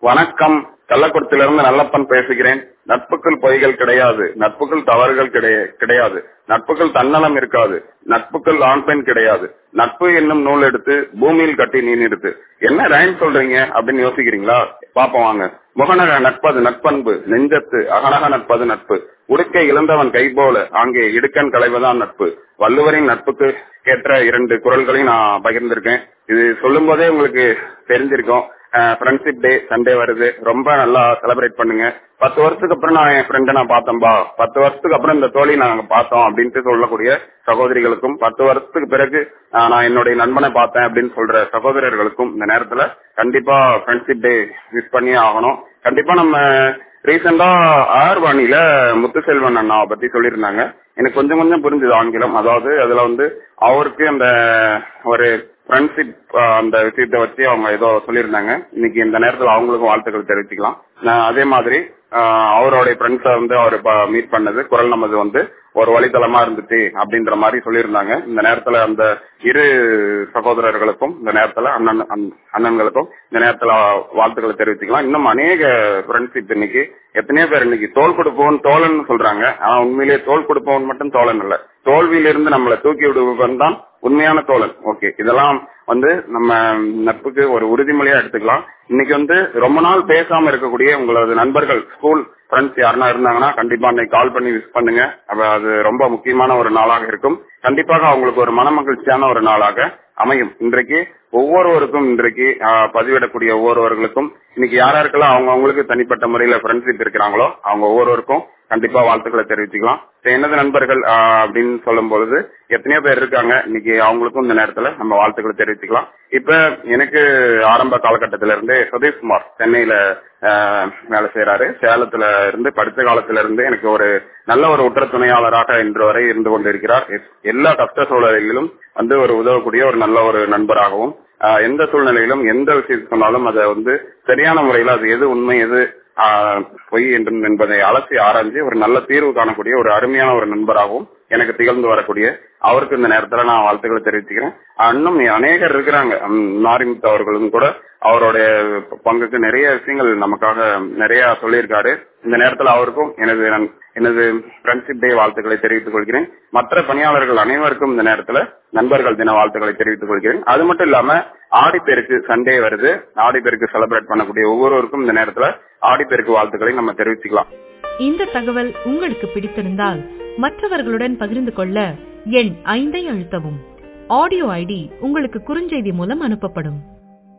வணக்கம் கள்ளக்குறிச்சியிலிருந்து நல்லப்பன் பேசுகிறேன் நட்புக்குள் பொய்கள் கிடையாது நட்புக்குள் தவறுகள் கிடை- கிடையாது நட்புக்குள் தன்னலம் இருக்காது நட்புக்குள் ஆண் பெண் கிடையாது நட்பு என்னும் நூல் எடுத்து பூமியில் கட்டி நீ நிறுத்து என்ன ரைம் சொல்றீங்க அப்படின்னு யோசிக்கிறீங்களா பாப்போம் வாங்க முகநக நட்பது நட்பண்பு நெஞ்சத்து அகநக நட்பது நட்பு உடுக்கை இழந்தவன் கை போல அங்கே இடுக்கன் களைவதான் நட்பு வள்ளுவரின் நட்புக்கு கேட்ட இரண்டு குரல்களையும் நான் பகிர்ந்திருக்கேன் இது சொல்லும் போதே உங்களுக்கு தெரிஞ்சிருக்கும் ஃப்ரெண்ட்ஷிப் டே சண்டே வருது ரொம்ப நல்லா செலிப்ரேட் பண்ணுங்க பத்து வருஷத்துக்கு அப்புறம் நான் என் ஃப்ரெண்டை நான் பார்த்தேன்பா பத்து வருஷத்துக்கு அப்புறம் இந்த தோழி நாங்க பார்த்தோம் அப்படின்ட்டு சொல்லக்கூடிய சகோதரிகளுக்கும் பத்து வருஷத்துக்கு பிறகு ஆஹ், நான் என்னுடைய நண்பனை பார்த்தேன் அப்படின்னு சொல்ற சகோதரர்களுக்கும் இந்த நேரத்துல கண்டிப்பா ஃப்ரெண்ட்ஷிப் டே விஷ் பண்ணியே ஆகணும் கண்டிப்பா நம்ம ரீசெண்டா ஆர்வாணியில முத்துசெல்வன் அண்ணாவை பத்தி சொல்லியிருந்தாங்க எனக்கு கொஞ்சம் கொஞ்சம் புரிஞ்சுது ஆங்கிலம் அதாவது அதுல வந்து அவருக்கு அந்த ஒரு ஃப்ரெண்ட்ஷிப் அந்த விஷயத்தை வச்சு அவங்க ஏதோ சொல்லியிருந்தாங்க இன்னைக்கு இந்த நேரத்துல அவங்களுக்கும் வாழ்த்துக்கள் தெரிவிச்சுக்கலாம் நான் அதே மாதிரி ஆஹ், அவருடைய ஃப்ரெண்ட்ஸை வந்து அவர் மீட் பண்ணது குரல் நமது வந்து ஒரு வழித்தளமா இருந்துச்சு அப்படின்ற மாதிரி சொல்லியிருந்தாங்க இந்த நேரத்துல அந்த இரு சகோதரர்களுக்கும் இந்த நேரத்துல அண்ணன் அண்ணன்- அண்ணன்களுக்கும் இந்த நேரத்துல வாழ்த்துக்களை தெரிவிச்சுக்கலாம் இன்னும் அநேக ஃப்ரெண்ட்ஷிப் இன்னைக்கு எத்தனையோ பேர் இன்னைக்கு தோல் கொடுப்பவன் தோழன் சொல்றாங்க ஆனா உண்மையிலேயே தோல் கொடுப்பவன் மட்டும் தோழன் இல்ல தோல்வியிலிருந்து நம்மளை தூக்கி விடுபவன் தான் உண்மையான தோழன் ஓகே இதெல்லாம் வந்து நம்ம நட்புக்கு ஒரு உறுதிமொழியா எடுத்துக்கலாம் இன்னைக்கு வந்து ரொம்ப நாள் பேசாம இருக்கக்கூடிய உங்களது நண்பர்கள் ஸ்கூல் ஃப்ரெண்ட்ஸ் யாருன்னா இருந்தாங்கன்னா கண்டிப்பா அன்னைக்கு கால் பண்ணி விஷ் பண்ணுங்க அப்ப அது ரொம்ப முக்கியமான ஒரு நாளாக இருக்கும் கண்டிப்பாக அவங்களுக்கு ஒரு மனமகிழ்ச்சியான ஒரு நாளாக அமையும் இன்றைக்கு ஒவ்வொருவருக்கும் இன்றைக்கு ஆஹ், பதிவிடக்கூடிய ஒவ்வொருவர்களுக்கும் இன்னைக்கு யார் யாருக்கெல்லாம் அவங்க அவங்களுக்கு தனிப்பட்ட முறையில ஃப்ரெண்ட்ஷிப் இருக்கிறாங்களோ அவங்க ஒவ்வொருவருக்கும் கண்டிப்பா வாழ்த்துக்களை தெரிவிச்சுக்கலாம் இப்ப என்னது நண்பர்கள் ஆஹ், அப்படின்னு சொல்லும் பொழுது எத்தனையோ பேர் இருக்காங்க இன்னைக்கு அவங்களுக்கும் இந்த நேரத்துல நம்ம வாழ்த்துக்களை தெரிவிச்சுக்கலாம் இப்ப எனக்கு ஆரம்ப காலகட்டத்தில இருந்து சதீஷ்குமார் சென்னையில ஆஹ், வேலை செய்யறாரு சேலத்துல இருந்து படித்த காலத்துல இருந்து எனக்கு ஒரு நல்ல ஒரு உற்ற துணையாளராக இன்று வரை இருந்து கொண்டிருக்கிறார் எ- எல்லா கஷ்ட சூழலிலும் வந்து ஒரு உதவக்கூடிய ஒரு நல்ல ஒரு நண்பராகவும் ஆஹ், எந்த சூழ்நிலையிலும் எந்த விஷயத்தை சொன்னாலும் அதை வந்து சரியான முறையில் அது எது உண்மை எது ஆஹ், பொய் என்று என்பதை அலசி ஆராய்ஞ்சு ஒரு நல்ல தீர்வு காணக்கூடிய ஒரு அருமையான ஒரு நண்பராகவும் எனக்கு திகழ்ந்து வரக்கூடிய அவருக்கு இந்த நேரத்துல நான் வாழ்த்துக்களை தெரிவிச்சுக்கிறேன் ஆஹ், இன்னும் அநேகர் இருக்கிறாங்க ம், மாரிமுத்து அவர்களும் கூட அவருடைய பங்குக்கு நிறைய விஷயங்கள் நமக்காக நிறைய சொல்லியிருக்காரு இந்த நேரத்துல அவருக்கும் எனது நன்- எனது ஃப்ரெண்ட்ஷிப் டே வாழ்த்துக்களை தெரிவித்துக் கொள்கிறேன் மற்ற பணியாளர்கள் அனைவருக்கும் இந்த நேரத்துல நண்பர்கள் தின வாழ்த்துக்களை தெரிவித்துக் கொள்கிறேன் அது மட்டும் இல்லாம ஆடிப்பெருக்கு சண்டே வருது ஆடிப்பெருக்கு செலிப்ரேட் பண்ணக்கூடிய ஒவ்வொருவருக்கும் இந்த நேரத்துல ஆடிப்பெருக்கு வாழ்த்துக்களை நம்ம தெரிவிச்சுக்கலாம் இந்த தகவல் உங்களுக்கு பிடித்திருந்தால் மற்றவர்களுடன் பகிர்ந்து கொள்ள எண் ஐந்தை அழுத்தவும் ஆடியோ ஐடி உங்களுக்கு குறுஞ்செய்தி மூலம் அனுப்பப்படும்